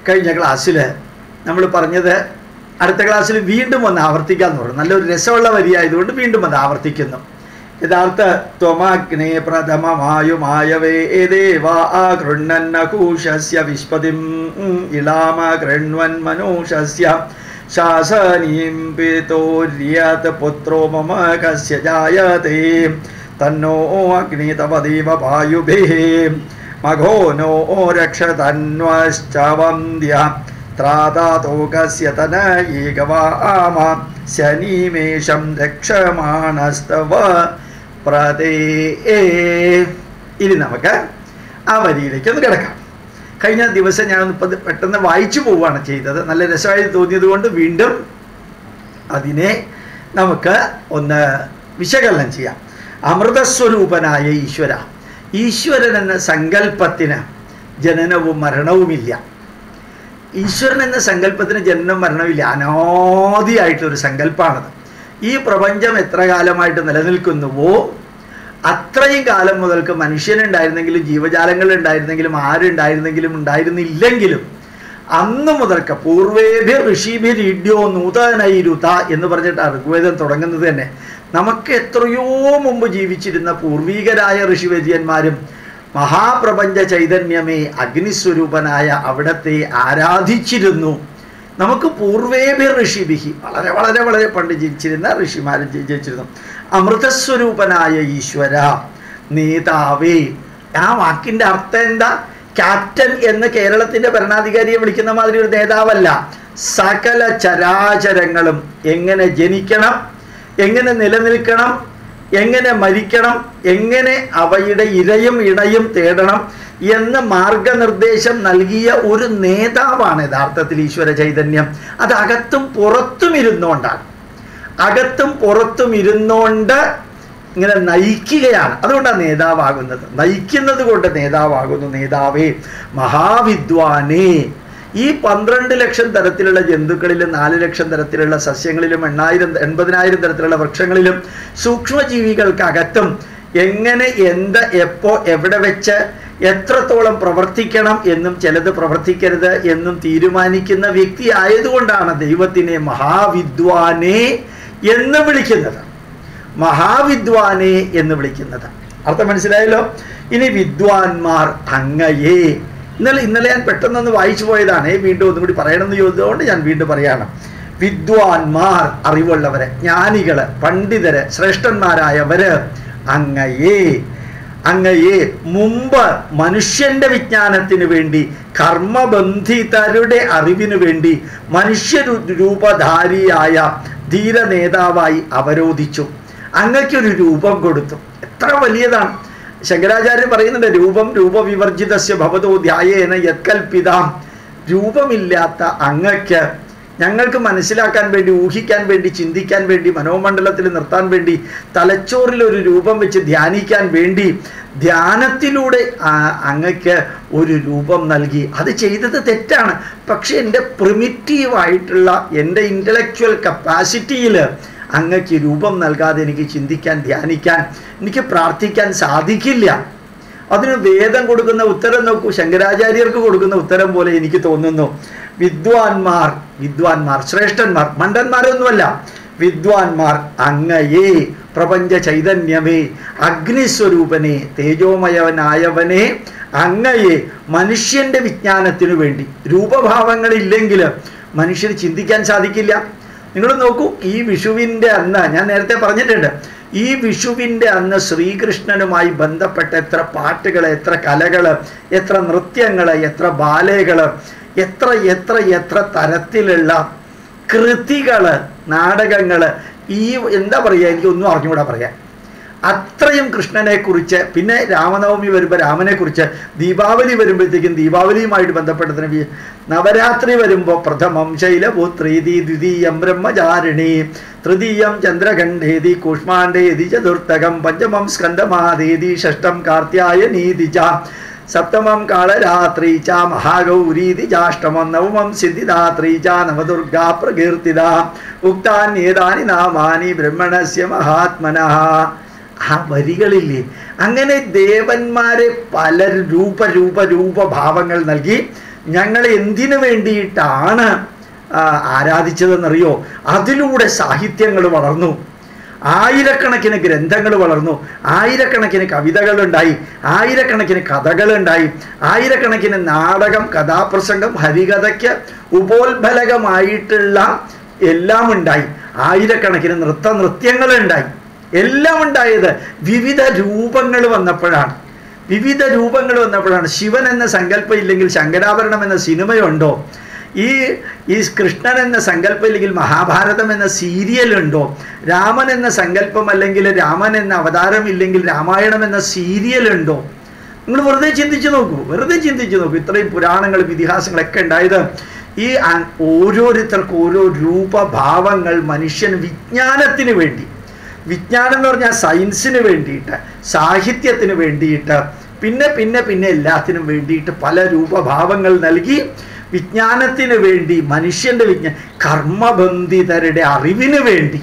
കഴിഞ്ഞ ക്ലാസ്സിൽ നമ്മൾ പറഞ്ഞത് അടുത്ത ക്ലാസ്സിൽ വീണ്ടും ഒന്ന് ആവർത്തിക്കാന്ന് പറഞ്ഞു നല്ലൊരു രസമുള്ള വരിയായതുകൊണ്ട് വീണ്ടും അത് ആവർത്തിക്കുന്നു യഥാർത്ഥ ത്വമാഗ്നേ പ്രഥമമായുമായവേ ദേവാ ഗൃണ്ണന്നകൂശസ്യ വിശ്വതിം ഇളാമ ഗൃണ്വൻ മനൂഷസ്യ ശാസനീം പിതോര്യത് പുത്രോ മമ കസ്യ ജായതേ തന്നോ അഗ്നി തവ ദേവ വായുഭിः മഘോ നോ രക്ഷതന്വശ്ച വന്ദ്യ ത്രാതാതോകസ്യ തനയേകവാമ ശനീമേഷം രക്ഷമാണസ്തവ പ്രതേ ഇനി നമുക്ക് ആ വരിയിലേക്ക് ഒന്ന് കിടക്കാം കഴിഞ്ഞ ദിവസം ഞാൻ ഇപ്പം പെട്ടെന്ന് വായിച്ചു പോവുകയാണ് ചെയ്തത് നല്ല രസമായി തോന്നിയത് കൊണ്ട് വീണ്ടും അതിനെ നമുക്ക് ഒന്ന് വിശകലനം ചെയ്യാം അമൃതസ്വരൂപനായ ഈശ്വര ഈശ്വരൻ എന്ന സങ്കല്പത്തിന് ജനനവും മരണവുമില്ല ഈശ്വരൻ എന്ന സങ്കല്പത്തിന് ജനനം മരണമില്ല അനാദിയായിട്ടൊരു സങ്കല്പമാണത് ഈ പ്രപഞ്ചം എത്ര കാലമായിട്ട് നിലനിൽക്കുന്നുവോ അത്രയും കാലം മുതൽക്ക് മനുഷ്യനുണ്ടായിരുന്നെങ്കിലും ജീവജാലങ്ങൾ ഉണ്ടായിരുന്നെങ്കിലും ആരുണ്ടായിരുന്നെങ്കിലും ഉണ്ടായിരുന്നില്ലെങ്കിലും അന്ന് മുതൽക്ക് പൂർവേഭ്യ ഋഷിഭിർ ഇഡ്യോ നൂതനൈരുത എന്ന് പറഞ്ഞിട്ട് ഋഗ്വേദം തുടങ്ങുന്നത് തന്നെ നമുക്ക് എത്രയോ മുമ്പ് ജീവിച്ചിരുന്ന പൂർവീകരായ ഋഷിവര്യന്മാരും മഹാപ്രപഞ്ച ചൈതന്യമേ അഗ്നിസ്വരൂപനായ അവിടത്തെ ആരാധിച്ചിരുന്നു നമുക്ക് പൂർവേഭ്യ ഋഷിഭിഹി വളരെ വളരെ വളരെ പണ്ട് ജീവിച്ചിരുന്ന ഋഷിമാരും ജീവിച്ചിരുന്നു അമൃതസ്വരൂപനായ ഈശ്വര നേതാവേ ആ വാക്കിന്റെ അർത്ഥം എന്താ ക്യാപ്റ്റൻ എന്ന് കേരളത്തിന്റെ ഭരണാധികാരിയെ വിളിക്കുന്ന മാതിരി ഒരു നേതാവല്ല സകല ചരാചരങ്ങളും എങ്ങനെ ജനിക്കണം എങ്ങനെ നിലനിൽക്കണം എങ്ങനെ മരിക്കണം എങ്ങനെ അവയുടെ ഇരയും ഇടയും തേടണം എന്ന് മാർഗനിർദ്ദേശം നൽകിയ ഒരു നേതാവാണ് യഥാർത്ഥത്തിൽ ഈശ്വര ചൈതന്യം അത് അകത്തും പുറത്തും ഇരുന്നുകൊണ്ടാണ് അകത്തും പുറത്തും ഇരുന്നുകൊണ്ട് ഇങ്ങനെ നയിക്കുകയാണ് അതുകൊണ്ടാണ് നേതാവാകുന്നത് നയിക്കുന്നത് കൊണ്ട് നേതാവാകുന്നു നേതാവേ മഹാവിദ്വാനേ ഈ പന്ത്രണ്ട് ലക്ഷം തരത്തിലുള്ള ജന്തുക്കളിലും നാല് ലക്ഷം തരത്തിലുള്ള സസ്യങ്ങളിലും എണ്ണായിരം എൺപതിനായിരം തരത്തിലുള്ള വൃക്ഷങ്ങളിലും സൂക്ഷ്മജീവികൾക്കകത്തും എങ്ങനെ എന്ത് എപ്പോ എവിടെ വെച്ച് എത്രത്തോളം പ്രവർത്തിക്കണം എന്നും ചിലത് പ്രവർത്തിക്കരുത് എന്നും തീരുമാനിക്കുന്ന വ്യക്തി ആയതുകൊണ്ടാണ് ദൈവത്തിനെ മഹാവിദ്വാനെ എന്ന് വിളിക്കുന്നത് മഹാവിദ്വാനെ എന്ന് വിളിക്കുന്നത് അർത്ഥം മനസ്സിലായല്ലോ ഇനി വിദ്വാൻമാർ അങ്ങയെ ഇന്നലെ ഇന്നലെ ഞാൻ പെട്ടെന്നൊന്ന് വായിച്ചു പോയതാണ് വീണ്ടും ഒന്നും കൂടി പറയണമെന്ന് ചോദിച്ചതുകൊണ്ട് ഞാൻ വീണ്ടും പറയാണ് വിദ്വാൻമാർ അറിവുള്ളവര് ജ്ഞാനികള് പണ്ഡിതര് ശ്രേഷ്ഠന്മാരായവര് അങ്ങയെ അങ്ങയെ മുമ്പ് മനുഷ്യന്റെ വിജ്ഞാനത്തിന് വേണ്ടി കർമ്മബന്ധിതരുടെ അറിവിന് വേണ്ടി മനുഷ്യ രൂപധാരിയായ ധീര നേതാവായി അവരോധിച്ചു അങ്ങയ്ക്കൊരു രൂപം കൊടുത്തു എത്ര വലിയതാണ് ശങ്കരാചാര്യൻ പറയുന്നുണ്ട് രൂപം രൂപവിവർജിതസ്യ ഭവതോ ധ്യായേന യത്കൽപിതാം രൂപമില്ലാത്ത അങ്ങയ്ക്ക് ഞങ്ങൾക്ക് മനസ്സിലാക്കാൻ വേണ്ടി ഊഹിക്കാൻ വേണ്ടി ചിന്തിക്കാൻ വേണ്ടി മനോമണ്ഡലത്തിൽ നിർത്താൻ വേണ്ടി തലച്ചോറിൽ ഒരു രൂപം വെച്ച് ധ്യാനിക്കാൻ വേണ്ടി ധ്യാനത്തിലൂടെ അങ്ങക്ക് ഒരു രൂപം നൽകി അത് ചെയ്തത് തെറ്റാണ് പക്ഷെ എൻ്റെ പ്രിമിറ്റീവായിട്ടുള്ള എൻ്റെ ഇൻ്റലക്ച്വൽ കപ്പാസിറ്റിയിൽ അങ്ങക്ക് രൂപം നൽകാതെ എനിക്ക് ചിന്തിക്കാൻ ധ്യാനിക്കാൻ എനിക്ക് പ്രാർത്ഥിക്കാൻ സാധിക്കില്ല അതിന് വേദം കൊടുക്കുന്ന ഉത്തരം നോക്കൂ ശങ്കരാചാര്യർക്ക് കൊടുക്കുന്ന ഉത്തരം പോലെ എനിക്ക് തോന്നുന്നു വിദ്വാൻമാർ വിദ്വാൻമാർ ശ്രേഷ്ഠന്മാർ മണ്ടന്മാരൊന്നുമല്ല വിദ്വാൻമാർ അങ്ങയെ പ്രപഞ്ച ചൈതന്യമേ അഗ്നിസ്വരൂപനെ തേജോമയവനായവനെ അങ്ങയെ മനുഷ്യന്റെ വിജ്ഞാനത്തിനു വേണ്ടി രൂപഭാവങ്ങളില്ലെങ്കിൽ മനുഷ്യന് ചിന്തിക്കാൻ സാധിക്കില്ല നിങ്ങൾ നോക്കൂ ഈ വിഷുവിൻ്റെ അന്ന് ഞാൻ നേരത്തെ പറഞ്ഞിട്ടുണ്ട് ഈ വിഷുവിൻ്റെ അന്ന് ശ്രീകൃഷ്ണനുമായി ബന്ധപ്പെട്ട എത്ര പാട്ടുകൾ എത്ര കലകൾ എത്ര നൃത്യങ്ങൾ എത്ര ബാലകൾ എത്ര എത്ര എത്ര തരത്തിലുള്ള കൃതികൾ നാടകങ്ങൾ ഈ എന്താ പറയുക എനിക്കൊന്നും അറിഞ്ഞുകൂടാ പറയാൻ അത്രയും കൃഷ്ണനെ കുറിച്ച് പിന്നെ രാമനവമി വരുമ്പോൾ രാമനെ കുറിച്ച് ദീപാവലി വരുമ്പോഴത്തേക്കും ദീപാവലിയുമായിട്ട് ബന്ധപ്പെട്ടതിന് വി- നവരാത്രി വരുമ്പോൾ പ്രഥമം ശൈലപുത്രീതി ദ്വിതീയം ബ്രഹ്മചാരിണി തൃതീയം ചന്ദ്രഖണ്ഡേതി കൂഷ്മാണ്ഡേതി ചതുർത്ഥകം പഞ്ചമം സ്കന്ധമാതേതി ഷഷ്ടം കാർത്യായനീതി ച സപ്തമം കാളരാത്രി ച മഹാഗൗരീതി ചാഷ്ടമം നവമം സിദ്ധിദാത്രി ച നവദുർഗാ പ്രകീർത്തിത ഉക്താന്യേതാനി നാമാനി ബ്രഹ്മണസ്യ മഹാത്മനഃ ആ വരികളില്ലേ അങ്ങനെ ദേവന്മാരെ പല രൂപ രൂപ രൂപ ഭാവങ്ങൾ നൽകി ഞങ്ങൾ എന്തിനു വേണ്ടിയിട്ടാണ് ആ, ആരാധിച്ചതെന്നറിയോ അതിലൂടെ സാഹിത്യങ്ങൾ വളർന്നു ആയിരക്കണക്കിന് ഗ്രന്ഥങ്ങൾ വളർന്നു ആയിരക്കണക്കിന് കവിതകളുണ്ടായി ആയിരക്കണക്കിന് കഥകളുണ്ടായി ആയിരക്കണക്കിന് നാടകം കഥാപ്രസംഗം ഹരികഥയ്ക്ക് ഉപോത്ബലകമായിട്ടുള്ള എല്ലാം ഉണ്ടായി ആയിരക്കണക്കിന് നൃത്ത നൃത്യങ്ങളുണ്ടായി എല്ലാം ഉണ്ടായത് വിവിധ രൂപങ്ങൾ വന്നപ്പോഴാണ് വിവിധ രൂപങ്ങൾ വന്നപ്പോഴാണ് ശിവൻ എന്ന സങ്കല്പം ഇല്ലെങ്കിൽ ശങ്കരാഭരണം എന്ന സിനിമയുണ്ടോ ഈ ഈ കൃഷ്ണൻ എന്ന സങ്കല്പം ഇല്ലെങ്കിൽ മഹാഭാരതം എന്ന സീരിയൽ ഉണ്ടോ രാമൻ എന്ന സങ്കല്പം അല്ലെങ്കിൽ രാമൻ എന്ന അവതാരം ഇല്ലെങ്കിൽ രാമായണം എന്ന സീരിയൽ ഉണ്ടോ നിങ്ങൾ വെറുതെ ചിന്തിച്ചു നോക്കൂ വെറുതെ ചിന്തിച്ചു നോക്കൂ ഇത്രയും പുരാണങ്ങളും ഇതിഹാസങ്ങളൊക്കെ ഉണ്ടായത് ഈ അ- ഓരോരുത്തർക്കും ഓരോ രൂപഭാവങ്ങൾ മനുഷ്യൻ വിജ്ഞാനത്തിന് വേണ്ടി വിജ്ഞാനം എന്ന് പറഞ്ഞാൽ സയൻസിന് വേണ്ടിയിട്ട് സാഹിത്യത്തിന് വേണ്ടിയിട്ട് പിന്നെ പിന്നെ പിന്നെ എല്ലാത്തിനും വേണ്ടിയിട്ട് പല രൂപഭാവങ്ങൾ നൽകി വിജ്ഞാനത്തിന് വേണ്ടി മനുഷ്യൻ്റെ വിജ്ഞാന കർമ്മബന്ധിതരുടെ അറിവിന് വേണ്ടി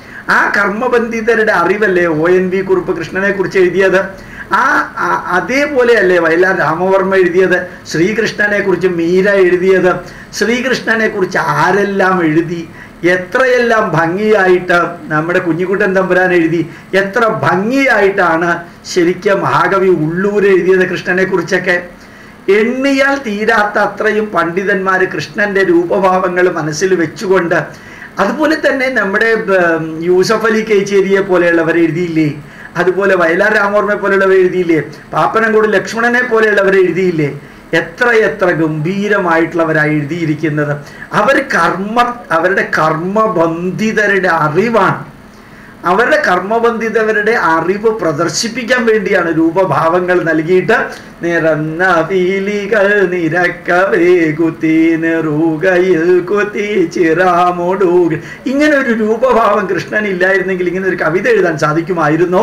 ആ കർമ്മബന്ധിതരുടെ അറിവല്ലേ ഒ എൻ വി കുറുപ്പ് കൃഷ്ണനെ കുറിച്ച് എഴുതിയത് ആ ആ- അതേപോലെയല്ലേ വയലാർ രാമവർമ്മ എഴുതിയത് ശ്രീകൃഷ്ണനെ കുറിച്ച് മീര എഴുതിയത് ശ്രീകൃഷ്ണനെ കുറിച്ച് ആരെല്ലാം എഴുതി എത്രയെല്ലാം ഭംഗിയായിട്ട് നമ്മുടെ കുഞ്ഞിക്കുട്ടൻ തമ്പുരാൻ എഴുതി എത്ര ഭംഗിയായിട്ടാണ് ശരിക്കും മഹാകവി ഉള്ളൂർ എഴുതിയത് കൃഷ്ണനെ കുറിച്ചൊക്കെ എണ്ണിയാൽ തീരാത്ത അത്രയും പണ്ഡിതന്മാർ കൃഷ്ണന്റെ രൂപഭാവങ്ങൾ മനസ്സിൽ വെച്ചുകൊണ്ട് അതുപോലെ തന്നെ നമ്മുടെ ഉം, യൂസഫ് അലി കേച്ചേരിയെ പോലെയുള്ളവർ എഴുതിയില്ലേ അതുപോലെ വയലാർ രാമവർമ്മയെ പോലെയുള്ളവർ എഴുതിയില്ലേ പാപ്പനംകോട് ലക്ഷ്മണനെ പോലെയുള്ളവർ എഴുതിയില്ലേ എത്ര എത്ര ഗംഭീരമായിട്ടുള്ളവരായി എഴുതിയിരിക്കുന്നത് അവർ കർമ്മ അവരുടെ കർമ്മബന്ധിതരുടെ അറിവാണ് അവരുടെ കർമ്മബന്ധിതവരുടെ അറിവ് പ്രദർശിപ്പിക്കാൻ വേണ്ടിയാണ് രൂപഭാവങ്ങൾ നൽകിയിട്ട് നിറന്ന പീലികൾ നിരക്കവേ കുത്തി നെറുകയിൽ കുത്തി ചിറാമോടുക ഇങ്ങനെ ഒരു രൂപഭാവം കൃഷ്ണൻ ഇല്ലായിരുന്നെങ്കിൽ ഇങ്ങനെ ഒരു കവിത എഴുതാൻ സാധിക്കുമായിരുന്നോ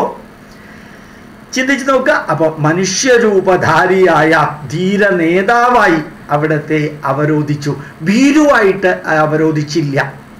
ചിന്തിച്ചു നോക്കുക അപ്പോൾ മനുഷ്യരൂപധാരിയായ ധീര നേതാവായി അവിടത്തെ അവരോധിച്ചു ഭീരുവായിട്ട് അവരോധിച്ചില്ല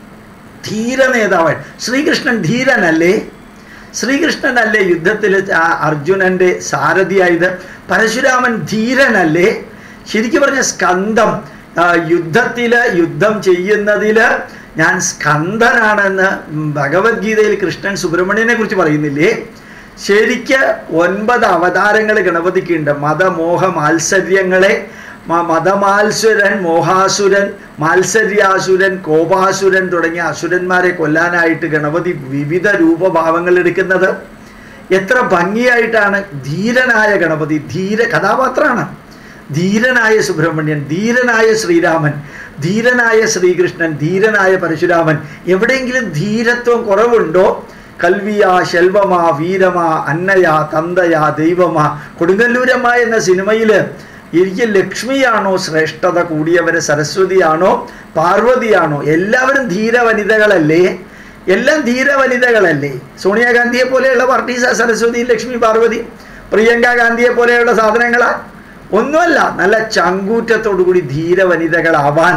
ധീര നേതാവായി ശ്രീകൃഷ്ണൻ ധീരനല്ലേ ശ്രീകൃഷ്ണനല്ലേ യുദ്ധത്തിൽ അർജുനന്റെ സാരഥിയായത് പരശുരാമൻ ധീരനല്ലേ ശരിക്കും പറഞ്ഞ സ്കന്ധം ആ, യുദ്ധത്തില് യുദ്ധം ചെയ്യുന്നതില് ഞാൻ സ്കന്ധനാണെന്ന് ഭഗവത്ഗീതയിൽ കൃഷ്ണൻ സുബ്രഹ്മണ്യനെ കുറിച്ച് പറയുന്നില്ലേ ശരിക്ക് ഒൻപത് അവതാരങ്ങൾ ഗണപതിക്കുണ്ട് മതമോഹ മാത്സര്യങ്ങളെ മ- മതമാത്സുരൻ മോഹാസുരൻ മാത്സര്യാസുരൻ കോപാസുരൻ തുടങ്ങിയ അസുരന്മാരെ കൊല്ലാനായിട്ട് ഗണപതി വിവിധ രൂപഭാവങ്ങൾ എടുക്കുന്നത് എത്ര ഭംഗിയായിട്ടാണ് ധീരനായ ഗണപതി ധീര കഥാപാത്രമാണ് ധീരനായ സുബ്രഹ്മണ്യൻ ധീരനായ ശ്രീരാമൻ ധീരനായ ശ്രീകൃഷ്ണൻ ധീരനായ പരശുരാമൻ എവിടെയെങ്കിലും ധീരത്വം കുറവുണ്ടോ കൽവിയാ ശെൽവമാ വീരമാ അന്നയാ തന്തയാ ദൈവമാ കൊടുങ്ങല്ലൂരമ്മ എന്ന സിനിമയില് എനിക്ക് ലക്ഷ്മിയാണോ ശ്രേഷ്ഠത കൂടിയവര് സരസ്വതിയാണോ പാർവതിയാണോ എല്ലാവരും ധീര വനിതകളല്ലേ എല്ലാം ധീര വനിതകളല്ലേ സോണിയാഗാന്ധിയെ പോലെയുള്ള പാർട്ടീസ് സരസ്വതി ലക്ഷ്മി പാർവതി പ്രിയങ്ക ഗാന്ധിയെ പോലെയുള്ള സാധനങ്ങളാ ഒന്നുമല്ല നല്ല ചങ്കൂറ്റത്തോടുകൂടി ധീര വനിതകളാവാൻ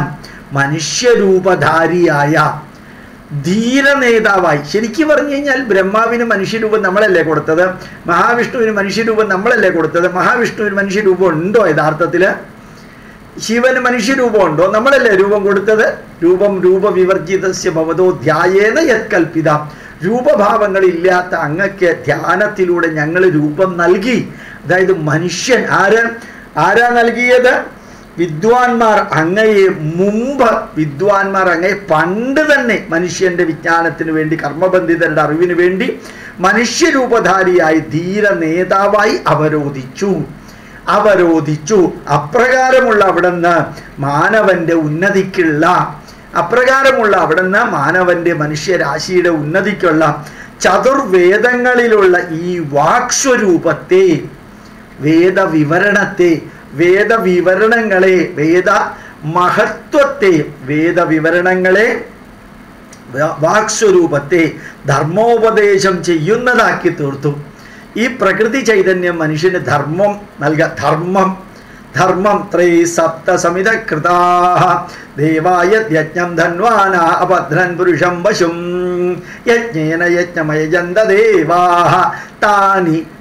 മനുഷ്യരൂപധാരിയായ ധീര നേതാവായി ശരിക്കും പറഞ്ഞു കഴിഞ്ഞാൽ ബ്രഹ്മാവിന് മനുഷ്യരൂപം നമ്മളല്ലേ കൊടുത്തത് മഹാവിഷ്ണുവിന് മനുഷ്യരൂപം നമ്മളല്ലേ കൊടുത്തത് മഹാവിഷ്ണുവിന് മനുഷ്യരൂപം ഉണ്ടോ യഥാർത്ഥത്തില് ശിവന് മനുഷ്യരൂപം ഉണ്ടോ നമ്മളല്ലേ രൂപം കൊടുത്തത് രൂപം രൂപവിവർജിതസ്യ ഭവതോ ധ്യായേന യത്കൽപ്പിത രൂപഭാവങ്ങളില്ലാത്ത അങ്ങക്ക് ധ്യാനത്തിലൂടെ ഞങ്ങൾ രൂപം നൽകി അതായത് മനുഷ്യൻ ആര് ആരാ നൽകിയത് വിദ്വാൻമാർ അങ്ങയെ മുമ്പ് വിദ്വാൻമാർ അങ്ങയെ പണ്ട് തന്നെ മനുഷ്യന്റെ വിജ്ഞാനത്തിന് വേണ്ടി കർമ്മബന്ധിതരുടെ അറിവിന് വേണ്ടി മനുഷ്യരൂപധാരിയായി ധീര നേതാവായി അവരോധിച്ചു അവരോധിച്ചു അപ്രകാരമുള്ള അവിടുന്ന് മാനവന്റെ ഉന്നതിക്കുള്ള അപ്രകാരമുള്ള അവിടുന്ന് മാനവന്റെ മനുഷ്യരാശിയുടെ ഉന്നതിക്കുള്ള ചതുർവേദങ്ങളിലുള്ള ഈ വാക്സ്വരൂപത്തെ വേദവിവരണത്തെ വേദവിവരണങ്ങളെ വേദ മഹത്വത്തെ വേദവിവരണങ്ങളെ വാ- വാക്സ്വരൂപത്തെ ധർമ്മോപദേശം ചെയ്യുന്നതാക്കി തീർത്തു ഈ പ്രകൃതി ചൈതന്യം മനുഷ്യന് ധർമ്മം നൽക ധർമ്മം ധർമ്മം ത്രൈ സപ്ത സമിത കൃതാ ദേവായ യജ്ഞം ധന്വാന അഭദ്രൻ പുരുഷം വശും യജ്ഞേന യജ്ഞമയജന്ത ദേവാ താനി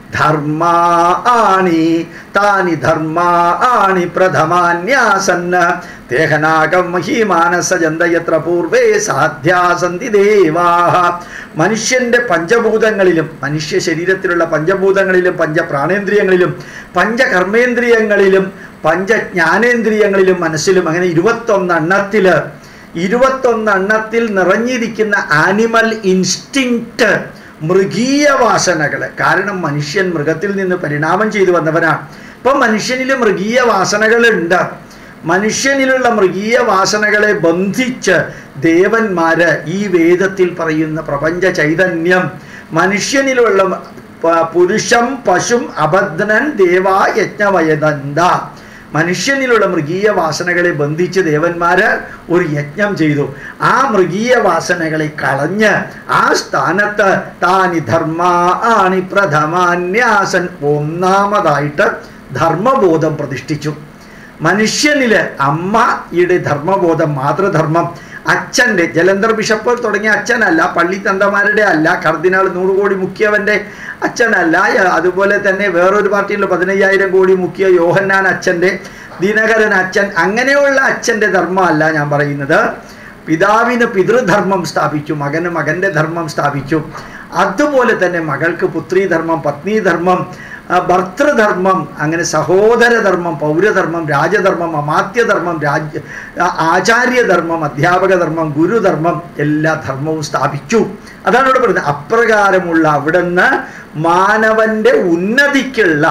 ധർമാണി താനി ധർമാണി പ്രഥമാന്യാസന്ന തേഹനാകം മഹീമാനസജന്ത യത്ര പൂർവേ സാധ്യാസന്തി ദേവാഹ മനുഷ്യന്റെ പഞ്ചഭൂതങ്ങളിലും മനുഷ്യ ശരീരത്തിലുള്ള പഞ്ചഭൂതങ്ങളിലും പഞ്ചപ്രാണേന്ദ്രിയങ്ങളിലും പഞ്ചകർമ്മേന്ദ്രിയങ്ങളിലും പഞ്ചജ്ഞാനേന്ദ്രിയങ്ങളിലും മനസ്സിലും അങ്ങനെ ഇരുപത്തൊന്നെണ്ണത്തില് ഇരുപത്തൊന്നെണ്ണത്തിൽ നിറഞ്ഞിരിക്കുന്ന ആനിമൽ ഇൻസ്റ്റിങ്ക്റ്റ് മൃഗീയ വാസനകൾ കാരണം മനുഷ്യൻ മൃഗത്തിൽ നിന്ന് പരിണാമം ചെയ്തു വന്നവനാണ് ഇപ്പം മനുഷ്യനിൽ മൃഗീയ വാസനകളുണ്ട് മനുഷ്യനിലുള്ള മൃഗീയ വാസനകളെ ബന്ധിച്ച് ദേവന്മാര് ഈ വേദത്തിൽ പറയുന്ന പ്രപഞ്ച ചൈതന്യം മനുഷ്യനിലുള്ള പ- പുരുഷം പശും അഭദ്രൻ ദേവാ യജ്ഞവയതന്ത മനുഷ്യനിലുള്ള മൃഗീയ വാസനകളെ ബന്ധിച്ച് ദേവന്മാര് ഒരു യജ്ഞം ചെയ്തു ആ മൃഗീയ വാസനകളെ കളഞ്ഞ് ആ സ്ഥാനത്ത് താനി ധർമാണി പ്രഥമാന്യാസൻ ഒന്നാമതായിട്ട് ധർമ്മബോധം പ്രതിഷ്ഠിച്ചു മനുഷ്യനില് അമ്മയുടെ ധർമ്മബോധം മാതൃധർമ്മം അച്ഛൻ്റെ ജലന്ധർ ബിഷപ്പ് തുടങ്ങിയ അച്ഛനല്ല പള്ളിത്തന്തമാരുടെ അല്ല കർദിനാൾ നൂറ് കോടി മുഖ്യവൻ്റെ അച്ഛനല്ല യ- അതുപോലെ തന്നെ വേറൊരു പാർട്ടിയിലുള്ള പതിനയ്യായിരം കോടി മുഖ്യ യോഹന്നാൻ അച്ഛൻ്റെ ദിനകരൻ അച്ഛൻ അങ്ങനെയുള്ള അച്ഛൻ്റെ ധർമ്മമല്ല ഞാൻ പറയുന്നത് പിതാവിന് പിതൃധർമ്മം സ്ഥാപിച്ചു മകന് മകൻ്റെ ധർമ്മം സ്ഥാപിച്ചു അതുപോലെ തന്നെ മകൾക്ക് പുത്രീധർമ്മം പത്നീധർമ്മം ആ, ഭർത്തൃധർമ്മം അങ്ങനെ സഹോദരധർമ്മം പൗരധർമ്മം രാജധർമ്മം അമാത്യധർമ്മം രാജ്യ ആ, ആചാര്യധർമ്മം അധ്യാപകധർമ്മം ഗുരുധർമ്മം എല്ലാ ധർമ്മവും സ്ഥാപിച്ചു അതാണ് ഇവിടെ പറയുന്നത് അപ്രകാരമുള്ള അവിടുന്ന് മാനവന്റെ ഉന്നതിക്കുള്ള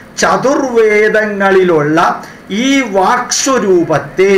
ചതുർവേദങ്ങളിലുള്ള ഈ വാക്സ്വരൂപത്തെ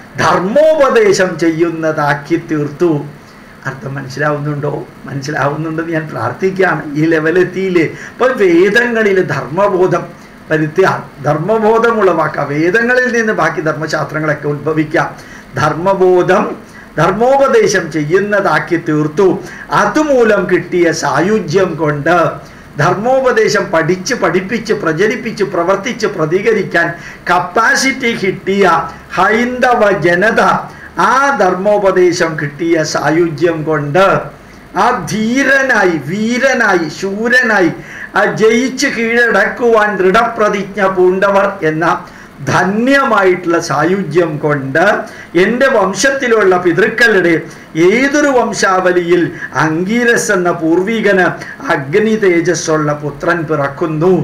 ധർമ്മോപദേശം ചെയ്യുന്നതാക്കി തീർത്തു അർത്ഥം മനസ്സിലാവുന്നുണ്ടോ മനസ്സിലാവുന്നുണ്ടെന്ന് ഞാൻ പ്രാർത്ഥിക്കുകയാണ് ഈ ലെവലെത്തിയില്ലേ അപ്പോൾ വേദങ്ങളിൽ ധർമ്മബോധം വരുത്തുക ധർമ്മബോധം ഉളവാക്കുക വേദങ്ങളിൽ നിന്ന് ബാക്കി ധർമ്മശാസ്ത്രങ്ങളൊക്കെ ഉത്ഭവിക്കാം ധർമ്മബോധം ധർമ്മോപദേശം ചെയ്യുന്നതാക്കി തീർത്തു അതുമൂലം കിട്ടിയ സായുജ്യം കൊണ്ട് ധർമ്മോപദേശം പഠിച്ച് പഠിപ്പിച്ച് പ്രചരിപ്പിച്ച് പ്രവർത്തിച്ച് പ്രതികരിക്കാൻ കപ്പാസിറ്റി കിട്ടിയ ഹൈന്ദവ ജനത ആ ധർമ്മോപദേശം കിട്ടിയ സായുജ്യം കൊണ്ട് ആ ധീരനായി വീരനായി ശൂരനായി ആ ജയിച്ച് കീഴടക്കുവാൻ ദൃഢപ്രതിജ്ഞ പൂണ്ടവർ എന്ന ധന്യമായിട്ടുള്ള സായുജ്യം കൊണ്ട് എൻ്റെ വംശത്തിലുള്ള പിതൃക്കളുടെ ഏതൊരു വംശാവലിയിൽ അങ്കീരസ് എന്ന പൂർവികന് അഗ്നി തേജസ്സുള്ള പുത്രൻ പിറക്കുന്നു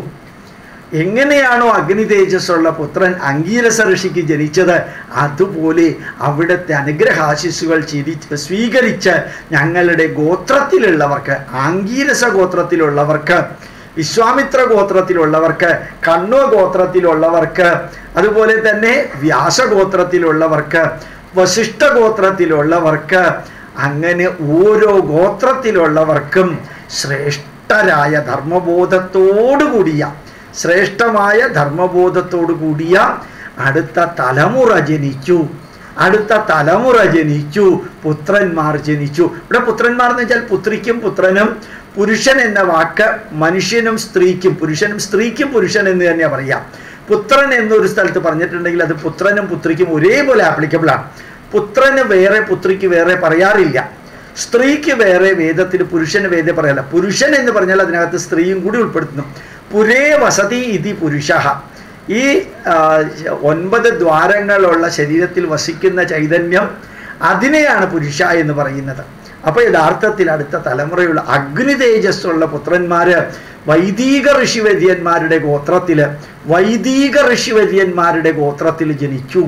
എങ്ങനെയാണോ അഗ്നി തേജസ്സുള്ള പുത്രൻ അങ്കീരസ ഋഷിക്ക് ജനിച്ചത് അതുപോലെ അവിടുത്തെ അനുഗ്രഹാശിസുകൾ ചിരി സ്വീകരിച്ച് ഞങ്ങളുടെ ഗോത്രത്തിലുള്ളവർക്ക് ആങ്കീരസ ഗോത്രത്തിലുള്ളവർക്ക് വിശ്വാമിത്ര ഗോത്രത്തിലുള്ളവർക്ക് കണ്വ ഗോത്രത്തിലുള്ളവർക്ക് അതുപോലെ തന്നെ വ്യാസഗോത്രത്തിലുള്ളവർക്ക് വശിഷ്ഠ ഗോത്രത്തിലുള്ളവർക്ക് അങ്ങനെ ഓരോ ഗോത്രത്തിലുള്ളവർക്കും ശ്രേഷ്ഠരായ ധർമ്മബോധത്തോടു കൂടിയ ശ്രേഷ്ഠമായ ധർമ്മബോധത്തോടു കൂടിയ അടുത്ത തലമുറ ജനിച്ചു അടുത്ത തലമുറ ജനിച്ചു പുത്രന്മാർ ജനിച്ചു ഇവിടെ പുത്രന്മാർ എന്ന് വെച്ചാൽ പുത്രിക്കും പുത്രനും പുരുഷൻ എന്ന വാക്ക് മനുഷ്യനും സ്ത്രീക്കും പുരുഷനും സ്ത്രീക്കും പുരുഷൻ എന്ന് തന്നെയാ പറയാം പുത്രൻ എന്നൊരു സ്ഥലത്ത് പറഞ്ഞിട്ടുണ്ടെങ്കിൽ അത് പുത്രനും പുത്രിക്കും ഒരേപോലെ ആപ്ലിക്കബിൾ ആണ് പുത്രന് വേറെ പുത്രിക്ക് വേറെ പറയാറില്ല സ്ത്രീക്ക് വേറെ വേദത്തിൽ പുരുഷന് വേദം പറയല്ല പുരുഷൻ എന്ന് പറഞ്ഞാൽ അതിനകത്ത് സ്ത്രീയും കൂടി ഉൾപ്പെടുത്തുന്നു പുരേ വസതി ഇതി പുരുഷ ഈ ആ, ഒൻപത് ദ്വാരങ്ങളുള്ള ശരീരത്തിൽ വസിക്കുന്ന ചൈതന്യം അതിനെയാണ് പുരുഷ എന്ന് പറയുന്നത് അപ്പോൾ യഥാർത്ഥത്തിൽ അടുത്ത തലമുറയുള്ള അഗ്നി തേജസ്സുള്ള പുത്രന്മാര് വൈദിക ഋഷിവര്യന്മാരുടെ ഗോത്രത്തില് വൈദിക ഋഷിവര്യന്മാരുടെ ഗോത്രത്തിൽ ജനിച്ചു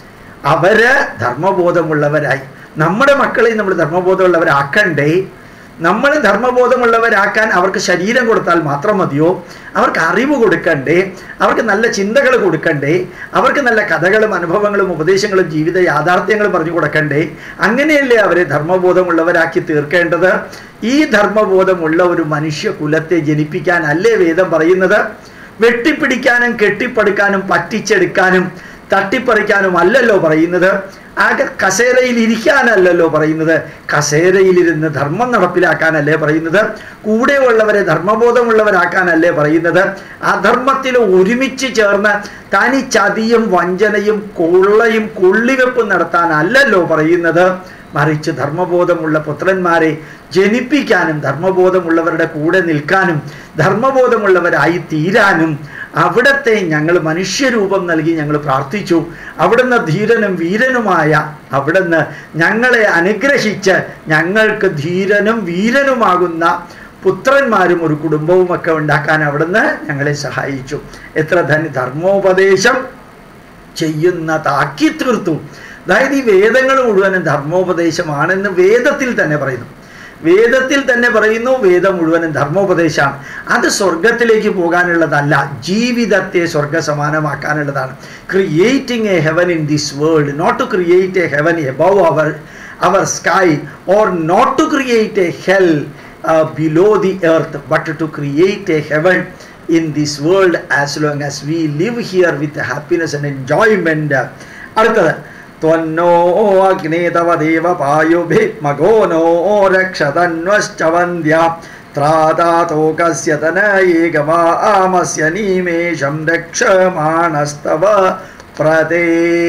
അവര് ധർമ്മബോധമുള്ളവരായി നമ്മുടെ മക്കളെ നമ്മൾ ധർമ്മബോധമുള്ളവരാക്കണ്ടേ നമ്മൾ ധർമ്മബോധമുള്ളവരാക്കാൻ അവർക്ക് ശരീരം കൊടുത്താൽ മാത്രം മതിയോ അവർക്ക് അറിവ് കൊടുക്കണ്ടേ അവർക്ക് നല്ല ചിന്തകൾ കൊടുക്കണ്ടേ അവർക്ക് നല്ല കഥകളും അനുഭവങ്ങളും ഉപദേശങ്ങളും ജീവിത യാഥാർത്ഥ്യങ്ങളും പറഞ്ഞു കൊടുക്കണ്ടേ അങ്ങനെയല്ലേ അവരെ ധർമ്മബോധമുള്ളവരാക്കി തീർക്കേണ്ടത് ഈ ധർമ്മബോധമുള്ള ഒരു മനുഷ്യ കുലത്തെ ജനിപ്പിക്കാൻ അല്ലേ വേദം പറയുന്നത് വെട്ടിപ്പിടിക്കാനും കെട്ടിപ്പടുക്കാനും പറ്റിച്ചെടുക്കാനും തട്ടിപ്പറിക്കാനും അല്ലല്ലോ പറയുന്നത് ആകെ കസേരയിൽ ഇരിക്കാനല്ലല്ലോ പറയുന്നത് കസേരയിലിരുന്ന് ധർമ്മം നടപ്പിലാക്കാനല്ലേ പറയുന്നത് കൂടെയുള്ളവരെ ധർമ്മബോധമുള്ളവരാക്കാനല്ലേ പറയുന്നത് അധർമ്മത്തിൽ ഒരുമിച്ച് ചേർന്ന് തനി ചതിയും വഞ്ചനയും കൊള്ളയും കൊള്ളിവെപ്പും നടത്താനല്ലല്ലോ പറയുന്നത് മറിച്ച് ധർമ്മബോധമുള്ള പുത്രന്മാരെ ജനിപ്പിക്കാനും ധർമ്മബോധമുള്ളവരുടെ കൂടെ നിൽക്കാനും ധർമ്മബോധമുള്ളവരായി തീരാനും അവിടത്തെ ഞങ്ങൾ മനുഷ്യരൂപം നൽകി ഞങ്ങൾ പ്രാർത്ഥിച്ചു അവിടുന്ന് ധീരനും വീരനുമായ അവിടുന്ന് ഞങ്ങളെ അനുഗ്രഹിച്ച് ഞങ്ങൾക്ക് ധീരനും വീരനുമാകുന്ന പുത്രന്മാരും ഒരു കുടുംബവും ഒക്കെ ഉണ്ടാക്കാൻ അവിടുന്ന് ഞങ്ങളെ സഹായിച്ചു എത്ര ധന ധർമ്മോപദേശം ചെയ്യുന്നതാക്കി തീർത്തു അതായത് ഈ വേദങ്ങൾ മുഴുവനും ധർമ്മോപദേശമാണെന്ന് വേദത്തിൽ തന്നെ പറയുന്നു വേദത്തിൽ തന്നെ പറയുന്നു വേദം മുഴുവനും ധർമ്മോപദേശമാണ് അത് സ്വർഗത്തിലേക്ക് പോകാനുള്ളതല്ല ജീവിതത്തെ സ്വർഗ സമാനമാക്കാനുള്ളതാണ് creating a heaven in this world not to create a heaven above our our sky or not to create a hell below the earth but to create a heaven in this world as long as we live here with happiness and enjoyment അടുത്തത് ത്വന്നോ അഗ്നേ തവ ദേവ പായുഭിമഗോ no രക്ഷതന്വശ്ച വന്ദ്യ ത്രാതാതോകസ്യ തനയേകമാമസ്യ നിമേഷം രക്ഷമാണസ്തവ പ്രതേ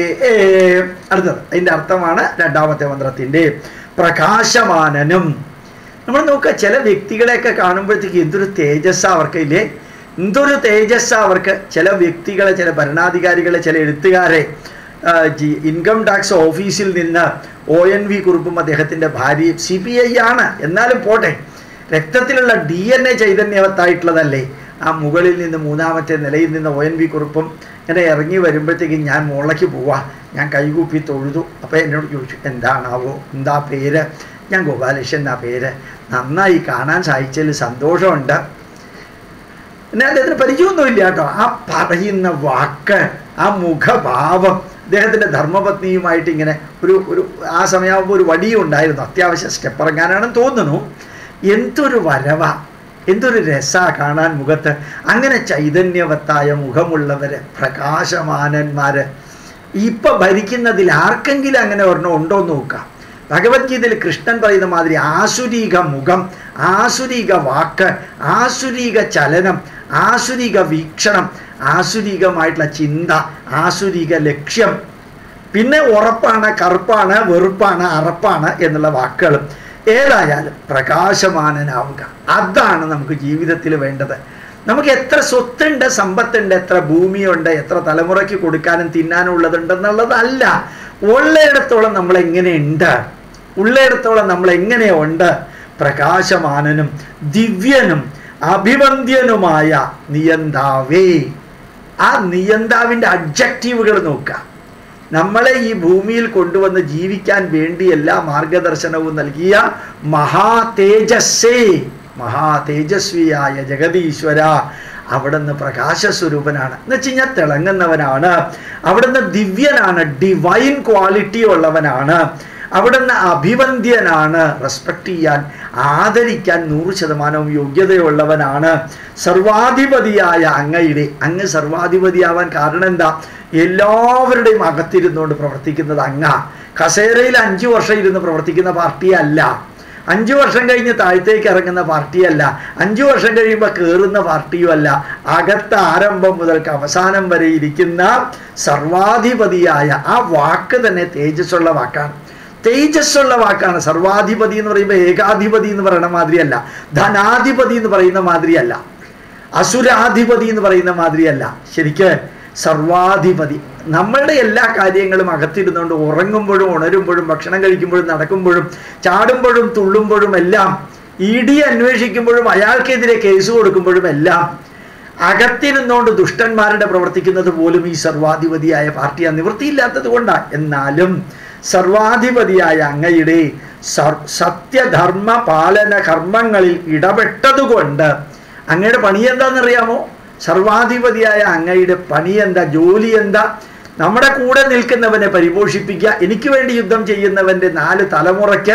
അടുത്തത് അതിൻ്റെ അർത്ഥമാണ് രണ്ടാമത്തെ മന്ത്രത്തിൻ്റെ പ്രകാശമാനനും നമ്മൾ നോക്കുക ചില വ്യക്തികളെയൊക്കെ കാണുമ്പോഴത്തേക്ക് എന്തൊരു തേജസ് അവർക്ക് ഇല്ലേ എന്തൊരു തേജസ് അവർക്ക് ചില വ്യക്തികളെ ചില ഭരണാധികാരികളെ ചില എഴുത്തുകാരെ ഇൻകം ടാക്സ് ഓഫീസിൽ നിന്ന് ഒ എൻ വി കുറിപ്പും അദ്ദേഹത്തിൻ്റെ ഭാര്യയും സി പി ഐ ആണ് എന്നാലും പോട്ടെ രക്തത്തിലുള്ള ഡി എൻ എ ചൈതന്യവത്തായിട്ടുള്ളതല്ലേ ആ മുകളിൽ നിന്ന് മൂന്നാമത്തെ നിലയിൽ നിന്ന് ഒ എൻ വി കുറിപ്പും ഇങ്ങനെ ഇറങ്ങി വരുമ്പോഴത്തേക്കും ഞാൻ മുകളിലേക്ക് പോവാ ഞാൻ കൈകൂപ്പി തൊഴുതു അപ്പോൾ എന്നോട് ചോദിച്ചു എന്താണാവോ എന്താ പേര് ഞാൻ ഗോപാലകൃഷ്ണൻ എന്നാ പേര് നന്നായി കാണാൻ സാധിച്ചതിൽ സന്തോഷമുണ്ട് പിന്നെ അദ്ദേഹത്തിന് പരിചയമൊന്നുമില്ല കേട്ടോ ആ പറയുന്ന വാക്ക് ആ മുഖഭാവം അദ്ദേഹത്തിൻ്റെ ധർമ്മപത്നിയുമായിട്ട് ഇങ്ങനെ ഒരു ഒരു ആ സമയമാകുമ്പോൾ ഒരു വടിയും ഉണ്ടായിരുന്നു അത്യാവശ്യം സ്റ്റെപ്പ് ഇറങ്ങാനാണെന്ന് തോന്നുന്നു എന്തൊരു വരവ എന്തൊരു രസാ കാണാൻ മുഖത്ത് അങ്ങനെ ചൈതന്യവത്തായ മുഖമുള്ളവര് പ്രകാശമാനന്മാര് ഇപ്പൊ ഭരിക്കുന്നതിൽ ആർക്കെങ്കിലും അങ്ങനെ ഒരെണ്ണം ഉണ്ടോ എന്ന് നോക്കാം ഭഗവത്ഗീതയിൽ കൃഷ്ണൻ പറയുന്ന മാതിരി ആസുരീക മുഖം ആസുരീക വാക്ക് ആസുരീക ചലനം ആസുരീക വീക്ഷണം ആസുരീകമായിട്ടുള്ള ചിന്ത ആസുരീക ലക്ഷ്യം പിന്നെ ഉറപ്പാണ് കറുപ്പാണ് വെറുപ്പാണ് അറപ്പാണ് എന്നുള്ള വാക്കുകളും ഏതായാലും പ്രകാശമാനനാവുക അതാണ് നമുക്ക് ജീവിതത്തിൽ വേണ്ടത് നമുക്ക് എത്ര സ്വത്തുണ്ട് സമ്പത്തുണ്ട് എത്ര ഭൂമിയുണ്ട് എത്ര തലമുറയ്ക്ക് കൊടുക്കാനും തിന്നാനും ഉള്ളതുണ്ടെന്നുള്ളതല്ല ഉള്ളയിടത്തോളം നമ്മൾ എങ്ങനെയുണ്ട് ഉള്ളയിടത്തോളം നമ്മൾ എങ്ങനെയുണ്ട് പ്രകാശമാനനും ദിവ്യനും അഭിവന്ദ്യനുമായ നിയന്താവേ ആ നിയന്താവിൻ്റെ അബ്ജക്റ്റീവുകൾ നോക്കുക നമ്മളെ ഈ ഭൂമിയിൽ കൊണ്ടുവന്ന് ജീവിക്കാൻ വേണ്ടി എല്ലാ മാർഗദർശനവും നൽകിയ മഹാതേജസ്സേ മഹാതേജസ്വിയായ ജഗതീശ്വര അവിടുന്ന് പ്രകാശസ്വരൂപനാണ് എന്ന് വെച്ച് കഴിഞ്ഞാൽ തിളങ്ങുന്നവനാണ് അവിടുന്ന് ദിവ്യനാണ് ഡിവൈൻ ക്വാളിറ്റി ഉള്ളവനാണ് അവിടുന്ന് അഭിവന്ദ്യനാണ് റെസ്പെക്ട് ചെയ്യാൻ ആദരിക്കാൻ നൂറ് ശതമാനവും യോഗ്യതയുള്ളവനാണ് സർവാധിപതിയായ അങ്ങയുടെ അങ്ങ് സർവാധിപതിയാവാൻ കാരണം എന്താ എല്ലാവരുടെയും അകത്തിരുന്നുകൊണ്ട് പ്രവർത്തിക്കുന്നത് അങ്ങ കസേരയിൽ അഞ്ചു വർഷം ഇരുന്ന് പ്രവർത്തിക്കുന്ന പാർട്ടിയല്ല അഞ്ചു വർഷം കഴിഞ്ഞ് താഴത്തേക്ക് ഇറങ്ങുന്ന പാർട്ടിയല്ല അഞ്ചു വർഷം കഴിയുമ്പോൾ കയറുന്ന പാർട്ടിയും അല്ല അകത്ത് ആരംഭം മുതൽക്ക് അവസാനം വരെ ഇരിക്കുന്ന സർവാധിപതിയായ ആ വാക്ക് തന്നെ തേജസ്സുള്ള വാക്കാണ് തേജസ്സുള്ള വാക്കാണ് സർവാധിപതി എന്ന് പറയുമ്പോൾ ഏകാധിപതി എന്ന് പറയുന്ന മാതിരിയല്ല ധനാധിപതി എന്ന് പറയുന്ന മാതിരിയല്ല അസുരാധിപതി എന്ന് പറയുന്ന മാതിരിയല്ല ശരിക്ക് സർവാധിപതി നമ്മളുടെ എല്ലാ കാര്യങ്ങളും അകത്തിരുന്നുകൊണ്ട് ഉറങ്ങുമ്പോഴും ഉണരുമ്പോഴും ഭക്ഷണം കഴിക്കുമ്പോഴും നടക്കുമ്പോഴും ചാടുമ്പോഴും തുള്ളുമ്പോഴും എല്ലാം ഇ ഡി അന്വേഷിക്കുമ്പോഴും അയാൾക്കെതിരെ കേസ് കൊടുക്കുമ്പോഴും എല്ലാം അകത്തിരുന്നുകൊണ്ട് ദുഷ്ടന്മാരുടെ പ്രവർത്തിക്കുന്നത് പോലും ഈ സർവാധിപതിയായ പാർട്ടിയാണ് നിവൃത്തിയില്ലാത്തത് കൊണ്ടാണ് എന്നാലും സർവാധിപതിയായ അങ്ങയുടെ സത്യധർമ്മ പാലന കർമ്മങ്ങളിൽ ഇടപെട്ടതുകൊണ്ട് അങ്ങയുടെ പണി എന്താണെന്നറിയാമോ സർവാധിപതിയായ അങ്ങയുടെ പണി എന്താ ജോലി എന്താ നമ്മുടെ കൂടെ നിൽക്കുന്നവനെ പരിപോഷിപ്പിക്കുക എനിക്ക് വേണ്ടി യുദ്ധം ചെയ്യുന്നവൻ്റെ നാല് തലമുറയ്ക്ക്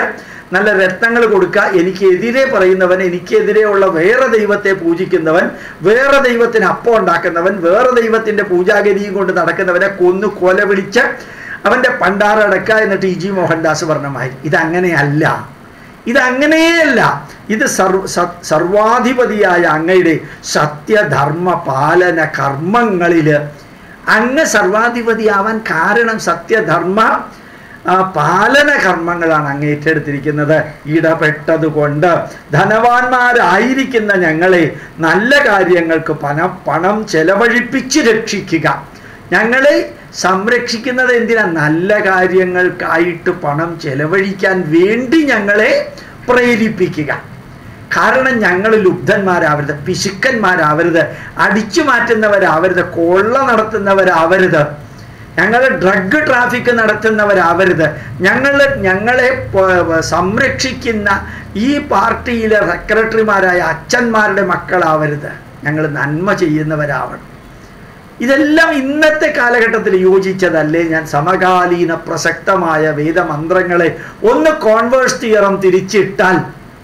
നല്ല രത്നങ്ങൾ കൊടുക്കുക എനിക്കെതിരെ പറയുന്നവൻ എനിക്കെതിരെയുള്ള വേറെ ദൈവത്തെ പൂജിക്കുന്നവൻ വേറെ ദൈവത്തിന് അപ്പം ഉണ്ടാക്കുന്നവൻ വേറെ ദൈവത്തിൻ്റെ പൂജാഗതിയും കൊണ്ട് നടക്കുന്നവനെ കൊന്നു കൊല വിളിച്ച് അവൻ്റെ പണ്ടാറടക്കുക എന്നിട്ട് ഇ ജി മോഹൻദാസ് പറഞ്ഞമായി ഇതങ്ങനെയല്ല ഇതങ്ങനെയല്ല ഇത് സർവ സ- സർവാധിപതിയായ അങ്ങയുടെ സത്യധർമ്മ പാലന കർമ്മങ്ങളിൽ അങ്ങ് സർവാധിപതിയാവാൻ കാരണം സത്യധർമ്മ ആ, പാലന കർമ്മങ്ങളാണ് അങ്ങ് ഏറ്റെടുത്തിരിക്കുന്നത് ഇടപെട്ടത് കൊണ്ട് ധനവാന്മാരായിരിക്കുന്ന ഞങ്ങളെ നല്ല കാര്യങ്ങൾക്ക് പണം പണം ചെലവഴിപ്പിച്ച് രക്ഷിക്കുക ഞങ്ങളെ സംരക്ഷിക്കുന്നത് എന്തിനാ നല്ല കാര്യങ്ങൾക്കായിട്ട് പണം ചെലവഴിക്കാൻ വേണ്ടി ഞങ്ങളെ പ്രേരിപ്പിക്കുക കാരണം ഞങ്ങൾ ലുബ്ധന്മാരാവരുത് പിശുക്കന്മാരാവരുത് അടിച്ചു മാറ്റുന്നവരാവരുത് കൊള്ള നടത്തുന്നവരാവരുത് ഞങ്ങൾ ഡ്രഗ് ട്രാഫിക് നടത്തുന്നവരാവരുത് ഞങ്ങൾ ഞങ്ങളെ പ- സംരക്ഷിക്കുന്ന ഈ പാർട്ടിയിലെ സെക്രട്ടറിമാരായ അച്ഛന്മാരുടെ മക്കളാവരുത് ഞങ്ങൾ നന്മ ചെയ്യുന്നവരാവണം ഇതെല്ലാം ഇന്നത്തെ കാലഘട്ടത്തിൽ യോജിച്ചതല്ലേ ഞാൻ സമകാലീന പ്രസക്തമായ വേദമന്ത്രങ്ങളെ ഒന്ന് കോൺവേഴ്സ് തിയറം തിരിച്ചിട്ടാൽ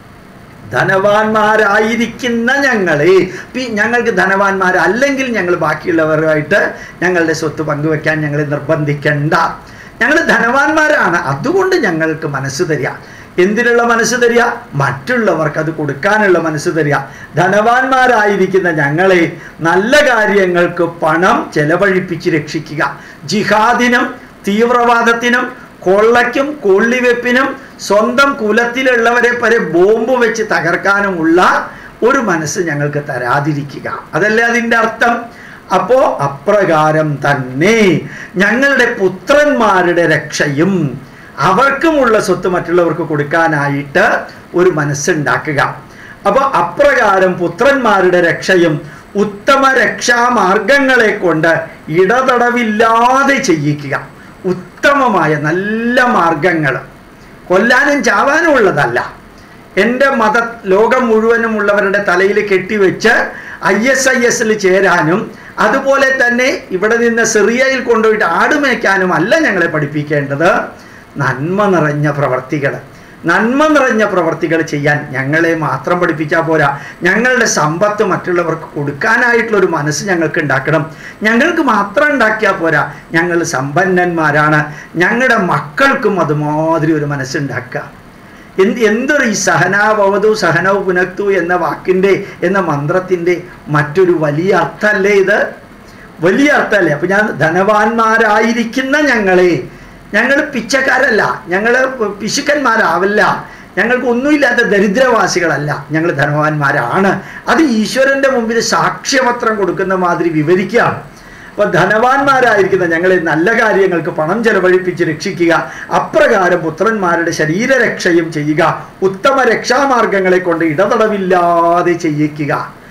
ധനവാന്മാരായിരിക്കുന്ന ഞങ്ങളെ പി- ഞങ്ങൾക്ക് ധനവാന്മാരല്ലെങ്കിൽ ഞങ്ങൾ ബാക്കിയുള്ളവരുമായിട്ട് ഞങ്ങളുടെ സ്വത്ത് പങ്കുവെക്കാൻ ഞങ്ങളെ നിർബന്ധിക്കണ്ട ഞങ്ങൾ ധനവാന്മാരാണ് അതുകൊണ്ട് ഞങ്ങൾക്ക് മനസ്സ് തരിക എന്തിനുള്ള മനസ്സ് തരിക മറ്റുള്ളവർക്ക് അത് കൊടുക്കാനുള്ള മനസ്സ് തരിക ധനവാന്മാരായിരിക്കുന്ന ഞങ്ങളെ നല്ല കാര്യങ്ങൾക്ക് പണം ചെലവഴിപ്പിച്ച് രക്ഷിക്കുക ജിഹാദിനും തീവ്രവാദത്തിനും കൊള്ളയ്ക്കും കൊള്ളിവെപ്പിനും സ്വന്തം കുലത്തിലുള്ളവരെ വരെ ബോംബ് വെച്ച് തകർക്കാനുമുള്ള ഒരു മനസ്സ് ഞങ്ങൾക്ക് തരാതിരിക്കുക അതല്ലേ അതിൻ്റെ അർത്ഥം അപ്പോ അപ്രകാരം തന്നെ ഞങ്ങളുടെ പുത്രന്മാരുടെ രക്ഷയും അവർക്കുമുള്ള സ്വത്ത് മറ്റുള്ളവർക്ക് കൊടുക്കാനായിട്ട് ഒരു മനസ്സുണ്ടാക്കുക അപ്പോൾ അപ്രകാരം പുത്രന്മാരുടെ രക്ഷയും ഉത്തമ രക്ഷാമാർഗങ്ങളെ കൊണ്ട് ഇടതടവില്ലാതെ ചെയ്യിക്കുക ഉത്തമമായ നല്ല മാർഗങ്ങൾ കൊല്ലാനും ചാവാനും ഉള്ളതല്ല എൻ്റെ മത ലോകം മുഴുവനും ഉള്ളവരുടെ തലയിൽ കെട്ടിവെച്ച് ഐ എസ് ഐ എസിൽ ചേരാനും അതുപോലെ തന്നെ ഇവിടെ നിന്ന് സിറിയയിൽ കൊണ്ടുപോയിട്ട് ആടുമേയ്ക്കാനും അല്ല ഞങ്ങളെ പഠിപ്പിക്കേണ്ടത് നന്മ നിറഞ്ഞ പ്രവർത്തികൾ നന്മ നിറഞ്ഞ പ്രവർത്തികൾ ചെയ്യാൻ ഞങ്ങളെ മാത്രം പഠിപ്പിച്ചാൽ പോരാ ഞങ്ങളുടെ സമ്പത്ത് മറ്റുള്ളവർക്ക് കൊടുക്കാനായിട്ടുള്ള ഒരു മനസ്സ് ഞങ്ങൾക്ക് ഉണ്ടാക്കണം ഞങ്ങൾക്ക് മാത്രം ഉണ്ടാക്കിയാൽ പോരാ ഞങ്ങൾ സമ്പന്നന്മാരാണ് ഞങ്ങളുടെ മക്കൾക്കും അതുമാതിരി ഒരു മനസ്സുണ്ടാക്കുക എന്ത് എന്തൊരു ഈ സഹനാവവതു സഹനവ് പുനക്തു എന്ന വാക്കിൻ്റെ എന്ന മന്ത്രത്തിൻ്റെ മറ്റൊരു വലിയ അർത്ഥമല്ലേ ഇത് വലിയ അർത്ഥമല്ലേ അപ്പം ഞാൻ ധനവാന്മാരായിരിക്കുന്ന ഞങ്ങളെ ഞങ്ങൾ പിച്ചക്കാരല്ല ഞങ്ങൾ പിശുക്കന്മാരാവില്ല ഞങ്ങൾക്ക് ഒന്നുമില്ലാത്ത ദരിദ്രവാസികളല്ല ഞങ്ങൾ ധനവാന്മാരാണ് അത് ഈശ്വരൻ്റെ മുമ്പിൽ സാക്ഷ്യപത്രം കൊടുക്കുന്ന മാതിരി വിവരിക്കുകയാണ് അപ്പോൾ ധനവാന്മാരായിരിക്കുന്ന ഞങ്ങളെ നല്ല കാര്യങ്ങൾക്ക് പണം ചെലവഴിപ്പിച്ച് രക്ഷിക്കുക അപ്രകാരം പുത്രന്മാരുടെ ശരീരരക്ഷയും ചെയ്യുക ഉത്തമ രക്ഷാമാർഗങ്ങളെ കൊണ്ട് ഇടതടവില്ലാതെ ചെയ്യിക്കുക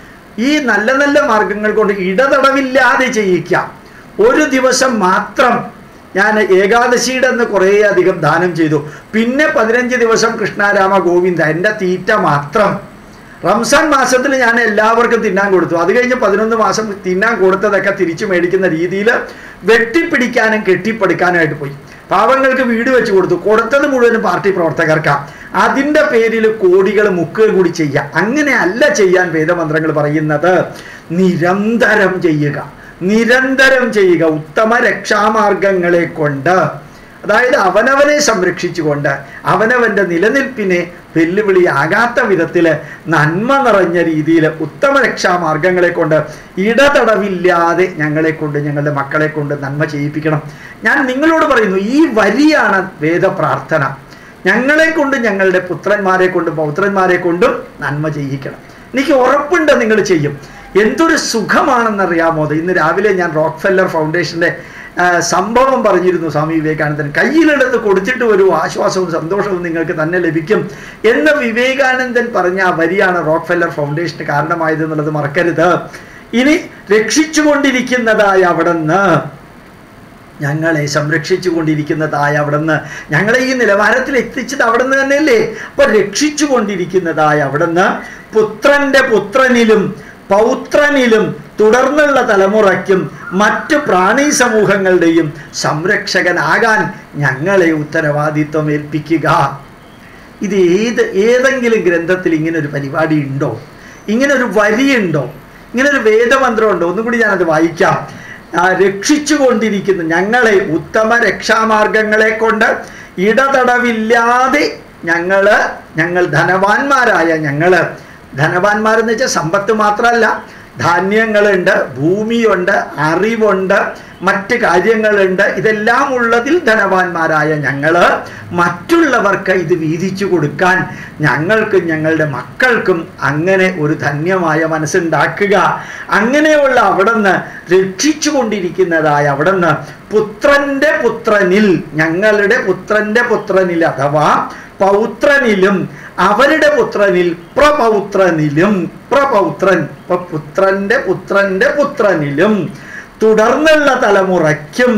ഈ നല്ല നല്ല മാർഗങ്ങൾ കൊണ്ട് ഇടതടവില്ലാതെ ചെയ്യിക്കുക ഒരു ദിവസം മാത്രം ഞാൻ ഏകാദശിയുടെ അന്ന് കുറേ അധികം ദാനം ചെയ്തു പിന്നെ പതിനഞ്ച് ദിവസം കൃഷ്ണാരാമ ഗോവിന്ദ എൻ്റെ തീറ്റ മാത്രം റംസാൻ മാസത്തിൽ ഞാൻ എല്ലാവർക്കും തിന്നാൻ കൊടുത്തു അത് കഴിഞ്ഞ് പതിനൊന്ന് മാസം തിന്നാൻ കൊടുത്തതൊക്കെ തിരിച്ചു മേടിക്കുന്ന രീതിയിൽ വെട്ടിപ്പിടിക്കാനും കെട്ടിപ്പടുക്കാനായിട്ട് പോയി പാവങ്ങൾക്ക് വീട് വെച്ച് കൊടുത്തു കൊടുത്തത് മുഴുവനും പാർട്ടി പ്രവർത്തകർക്കാണ് അതിൻ്റെ പേരിൽ കോടികൾ മുക്കുക കൂടി ചെയ്യുക അങ്ങനെ അല്ല ചെയ്യാൻ വേദമന്ത്രങ്ങൾ പറയുന്നത് നിരന്തരം ചെയ്യുക നിരന്തരം ചെയ്യുക ഉത്തമ രക്ഷാമാർഗങ്ങളെ കൊണ്ട് അതായത് അവനവനെ സംരക്ഷിച്ചുകൊണ്ട് അവനവൻ്റെ നിലനിൽപ്പിനെ വെല്ലുവിളിയാകാത്ത വിധത്തിൽ നന്മ നിറഞ്ഞ രീതിയിൽ ഉത്തമ രക്ഷാമാർഗങ്ങളെ കൊണ്ട് ഇടതടവില്ലാതെ ഞങ്ങളെ കൊണ്ട് ഞങ്ങളുടെ മക്കളെ കൊണ്ട് നന്മ ചെയ്യിപ്പിക്കണം ഞാൻ നിങ്ങളോട് പറയുന്നു ഈ വരിയാണ് വേദപ്രാർത്ഥന ഞങ്ങളെ കൊണ്ട് ഞങ്ങളുടെ പുത്രന്മാരെ കൊണ്ടും പൗത്രന്മാരെ കൊണ്ടും നന്മ ചെയ്യിക്കണം എനിക്ക് ഉറപ്പുണ്ട് നിങ്ങൾ ചെയ്യും എന്തൊരു സുഖമാണെന്നറിയാമോ അത് ഇന്ന് രാവിലെ ഞാൻ റോക്ക് ഫെല്ലർ ഫൗണ്ടേഷൻ്റെ ആ, സംഭവം പറഞ്ഞിരുന്നു സ്വാമി വിവേകാനന്ദൻ കയ്യിലെടുത്ത് കൊടുത്തിട്ട് ഒരു ആശ്വാസവും സന്തോഷവും നിങ്ങൾക്ക് തന്നെ ലഭിക്കും എന്ന് വിവേകാനന്ദൻ പറഞ്ഞ ആ വരിയാണ് റോക്ക് ഫെല്ലർ ഫൗണ്ടേഷന് കാരണമായത് എന്നുള്ളത് മറക്കരുത് ഇനി രക്ഷിച്ചുകൊണ്ടിരിക്കുന്നതായ അവിടുന്ന് ഞങ്ങളെ സംരക്ഷിച്ചു കൊണ്ടിരിക്കുന്നതായ അവിടുന്ന് ഞങ്ങളെ ഈ നിലവാരത്തിൽ എത്തിച്ചത് അവിടുന്ന് തന്നെയല്ലേ അപ്പൊ രക്ഷിച്ചു കൊണ്ടിരിക്കുന്നതായ അവിടുന്ന് പുത്രന്റെ പുത്രനിലും പൗത്രനിലും തുടർന്നുള്ള തലമുറയ്ക്കും മറ്റ് പ്രാണി സമൂഹങ്ങളുടെയും സംരക്ഷകനാകാൻ ഞങ്ങളെ ഉത്തരവാദിത്വം ഏൽപ്പിക്കുക ഇത് ഏത് ഏതെങ്കിലും ഗ്രന്ഥത്തിൽ ഇങ്ങനെ ഒരു പരിപാടി ഉണ്ടോ ഇങ്ങനെ ഒരു വരിയുണ്ടോ ഇങ്ങനെ ഒരു വേദമന്ത്രം ഉണ്ടോ ഒന്നും കൂടി ഞാനത് വായിക്കാം ആ, രക്ഷിച്ചുകൊണ്ടിരിക്കുന്ന ഞങ്ങളെ ഉത്തമ രക്ഷാമാർഗങ്ങളെ കൊണ്ട് ഇടതടവില്ലാതെ ഞങ്ങള് ഞങ്ങൾ ധനവാന്മാരായ ഞങ്ങള് ധനവാന്മാരെന്ന് വെച്ചാൽ സമ്പത്ത് മാത്രമല്ല ധാന്യങ്ങളുണ്ട് ഭൂമിയുണ്ട് അറിവുണ്ട് മറ്റ് കാര്യങ്ങളുണ്ട് ഇതെല്ലാം ഉള്ളതിൽ ധനവാന്മാരായ ഞങ്ങള് മറ്റുള്ളവർക്ക് ഇത് വീതിച്ചു കൊടുക്കാൻ ഞങ്ങൾക്കും ഞങ്ങളുടെ മക്കൾക്കും അങ്ങനെ ഒരു ധന്യമായ മനസ്സുണ്ടാക്കുക അങ്ങനെയുള്ള അവിടുന്ന് രക്ഷിച്ചു കൊണ്ടിരിക്കുന്നതായ അവിടുന്ന് പുത്രന്റെ പുത്രനിൽ ഞങ്ങളുടെ പുത്രന്റെ പുത്രനിൽ അഥവാ പൗത്രനിലും അവരുടെ പുത്രനിൽ പ്രപൗത്രനിലും പ്രപൗത്രൻ ഇപ്പൊ പുത്രന്റെ പുത്രന്റെ പുത്രനിലും തുടർന്നുള്ള തലമുറയ്ക്കും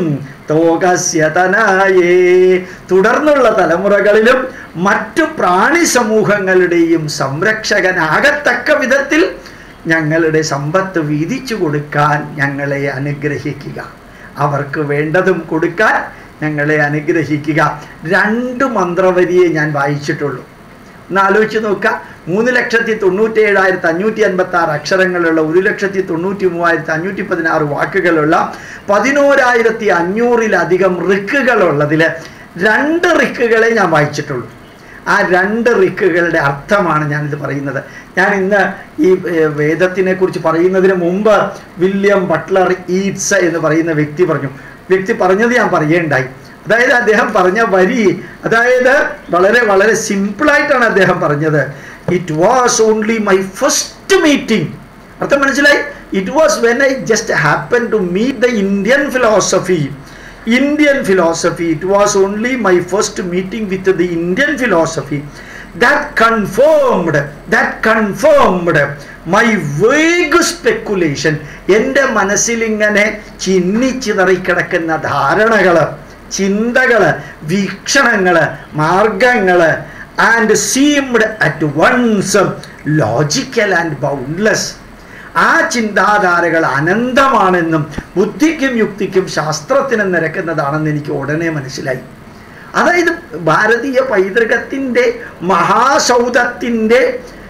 തോകസ്യതനായേ തുടർന്നുള്ള തലമുറകളിലും മറ്റു പ്രാണി സമൂഹങ്ങളുടെയും സംരക്ഷകനാകത്തക്ക വിധത്തിൽ ഞങ്ങളുടെ സമ്പത്ത് വീതിച്ചു കൊടുക്കാൻ ഞങ്ങളെ അനുഗ്രഹിക്കുക അവർക്ക് വേണ്ടതും കൊടുക്കാൻ ഞങ്ങളെ അനുഗ്രഹിക്കുക രണ്ട് മന്ത്രവരിയെ ഞാൻ വായിച്ചിട്ടുള്ളൂ ഒന്ന് ആലോചിച്ച് നോക്കുക മൂന്ന് ലക്ഷത്തി തൊണ്ണൂറ്റി ഏഴായിരത്തി അഞ്ഞൂറ്റി അൻപത്തി ആറ് അക്ഷരങ്ങളുള്ള ഒരു ലക്ഷത്തി തൊണ്ണൂറ്റി മൂവായിരത്തി അഞ്ഞൂറ്റി പതിനാറ് വാക്കുകളുള്ള പതിനോരായിരത്തി അഞ്ഞൂറിലധികം റിക്കുകളുള്ളതിൽ രണ്ട് റിക്കുകളെ ഞാൻ വായിച്ചിട്ടുള്ളൂ ആ രണ്ട് റിക്കുകളുടെ അർത്ഥമാണ് ഞാനിത് പറയുന്നത് ഞാൻ ഇന്ന് ഈ ഏർ, വേദത്തിനെ കുറിച്ച് പറയുന്നതിന് മുമ്പ് വില്യം ബട്ട്ലർ ഈറ്റ്സ് എന്ന് പറയുന്ന വ്യക്തി പറഞ്ഞു വ്യക്തി പറഞ്ഞത് ഞാൻ പറയേണ്ടായി അതായത് അദ്ദേഹം പറഞ്ഞ വരി അതായത് വളരെ വളരെ സിമ്പിളായിട്ടാണ് അദ്ദേഹം പറഞ്ഞത് it was only my first meeting അർത്ഥം മനസ്സിലായി it was when I just happen to meet the Indian philosophy Indian philosophy. It was only my first meeting with the Indian philosophy that confirmed, that confirmed my vague speculation. എൻ്റെ മനസ്സിൽ ഇങ്ങനെ ചിന്നിച്ചിതറിക്കിടക്കുന്ന ധാരണകള് ചിന്തകള് വീക്ഷണങ്ങള് മാർഗങ്ങള് and seemed at once logical and boundless ആ ചിന്താധാരകൾ അനന്തമാണെന്നും ബുദ്ധിക്കും യുക്തിക്കും ശാസ്ത്രത്തിനും നിരക്കുന്നതാണെന്ന് എനിക്ക് ഉടനെ മനസ്സിലായി അതായത് ഭാരതീയ പൈതൃകത്തിൻ്റെ മഹാസൗധത്തിൻ്റെ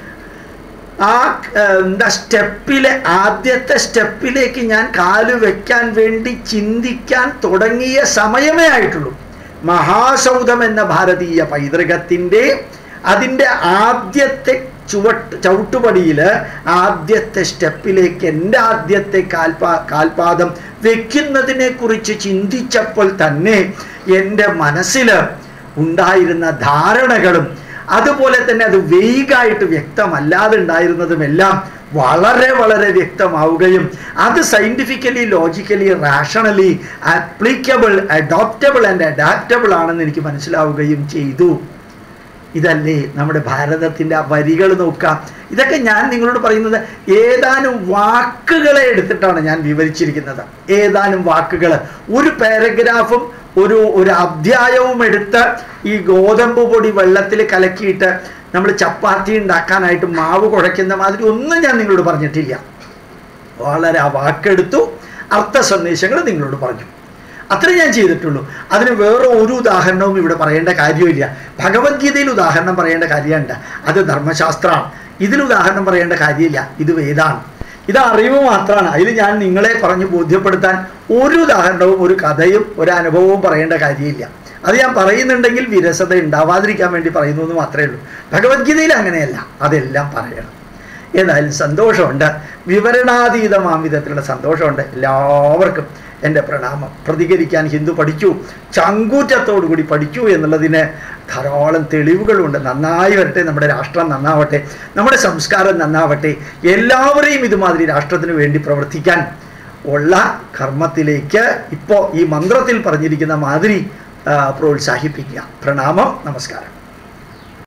ആ ഏർ, എന്താ സ്റ്റെപ്പിലെ ആദ്യത്തെ സ്റ്റെപ്പിലേക്ക് ഞാൻ കാല് വെക്കാൻ വേണ്ടി ചിന്തിക്കാൻ തുടങ്ങിയ സമയമേ ആയിട്ടുള്ളൂ മഹാസൗധം എന്ന ഭാരതീയ പൈതൃകത്തിൻ്റെ അതിൻ്റെ ആദ്യത്തെ ചുവട്ട് ചവിട്ടുപടിയിൽ ആദ്യത്തെ സ്റ്റെപ്പിലേക്ക് എൻ്റെ ആദ്യത്തെ കാൽപാ കാൽപാദം വെക്കുന്നതിനെ കുറിച്ച് ചിന്തിച്ചപ്പോൾ തന്നെ എൻ്റെ മനസ്സിൽ ഉണ്ടായിരുന്ന ധാരണകളും അതുപോലെ തന്നെ അത് വെയ്ഗായിട്ട് വ്യക്തമല്ലാതെ ഉണ്ടായിരുന്നതുമെല്ലാം വളരെ വളരെ വ്യക്തമാവുകയും അത് scientifically logically rationally applicable adoptable and adaptable ആണെന്ന് എനിക്ക് മനസ്സിലാവുകയും ചെയ്തു ഇതല്ലേ നമ്മുടെ ഭാരതത്തിൻ്റെ ആ വരികൾ നോക്കാം ഇതൊക്കെ ഞാൻ നിങ്ങളോട് പറയുന്നത് ഏതാനും വാക്കുകളെ എടുത്തിട്ടാണ് ഞാൻ വിവരിച്ചിരിക്കുന്നത് ഏതാനും വാക്കുകൾ ഒരു പാരഗ്രാഫും ഒരു ഒരു അധ്യായവും എടുത്ത് ഈ ഗോതമ്പ് പൊടി വെള്ളത്തിൽ കലക്കിയിട്ട് നമ്മൾ ചപ്പാത്തി ഉണ്ടാക്കാനായിട്ട് മാവ് കുഴയ്ക്കുന്ന മാതിരി ഒന്നും ഞാൻ നിങ്ങളോട് പറഞ്ഞിട്ടില്ല വളരെ ആ വാക്കെടുത്തു അർത്ഥ സന്ദേശങ്ങൾ നിങ്ങളോട് പറഞ്ഞു അത്രേ ഞാൻ ചെയ്തിട്ടുള്ളൂ അതിന് വേറെ ഒരു ഉദാഹരണവും ഇവിടെ പറയേണ്ട കാര്യമില്ല ഭഗവത്ഗീതയിൽ ഉദാഹരണം പറയേണ്ട കാര്യമുണ്ട് അത് ധർമ്മശാസ്ത്രമാണ് ഇതിൽ ഉദാഹരണം പറയേണ്ട കാര്യമില്ല ഇത് വേദാണ് ഇത് അറിവ് മാത്രമാണ് അതിൽ ഞാൻ നിങ്ങളെ പറഞ്ഞ് ബോധ്യപ്പെടുത്താൻ ഒരു ഉദാഹരണവും ഒരു കഥയും ഒരു അനുഭവവും പറയേണ്ട കാര്യമില്ല അത് ഞാൻ പറയുന്നുണ്ടെങ്കിൽ വിരസത ഉണ്ടാവാതിരിക്കാൻ വേണ്ടി പറയുന്നു എന്ന് മാത്രമേ ഉള്ളൂ ഭഗവത്ഗീതയിൽ അങ്ങനെയല്ല അതെല്ലാം പറയണം ഏതായാലും സന്തോഷമുണ്ട് വിവരണാതീതമാം വിധത്തിലുള്ള സന്തോഷമുണ്ട് എല്ലാവർക്കും എൻ്റെ പ്രണാമം പ്രതികരിക്കാൻ ഹിന്ദു പഠിച്ചു ചങ്കൂറ്റത്തോടുകൂടി പഠിച്ചു എന്നുള്ളതിന് ധാരാളം തെളിവുകളുണ്ട് നന്നായി വരട്ടെ നമ്മുടെ രാഷ്ട്രം നന്നാവട്ടെ നമ്മുടെ സംസ്കാരം നന്നാവട്ടെ എല്ലാവരെയും ഇതുമാതിരി രാഷ്ട്രത്തിന് വേണ്ടി പ്രവർത്തിക്കാൻ ഉള്ള കർമ്മത്തിലേക്ക് ഇപ്പോൾ ഈ മന്ത്രത്തിൽ പറഞ്ഞിരിക്കുന്ന മാതിരി ആ, പ്രോത്സാഹിപ്പിക്കുക പ്രണാമം നമസ്കാരം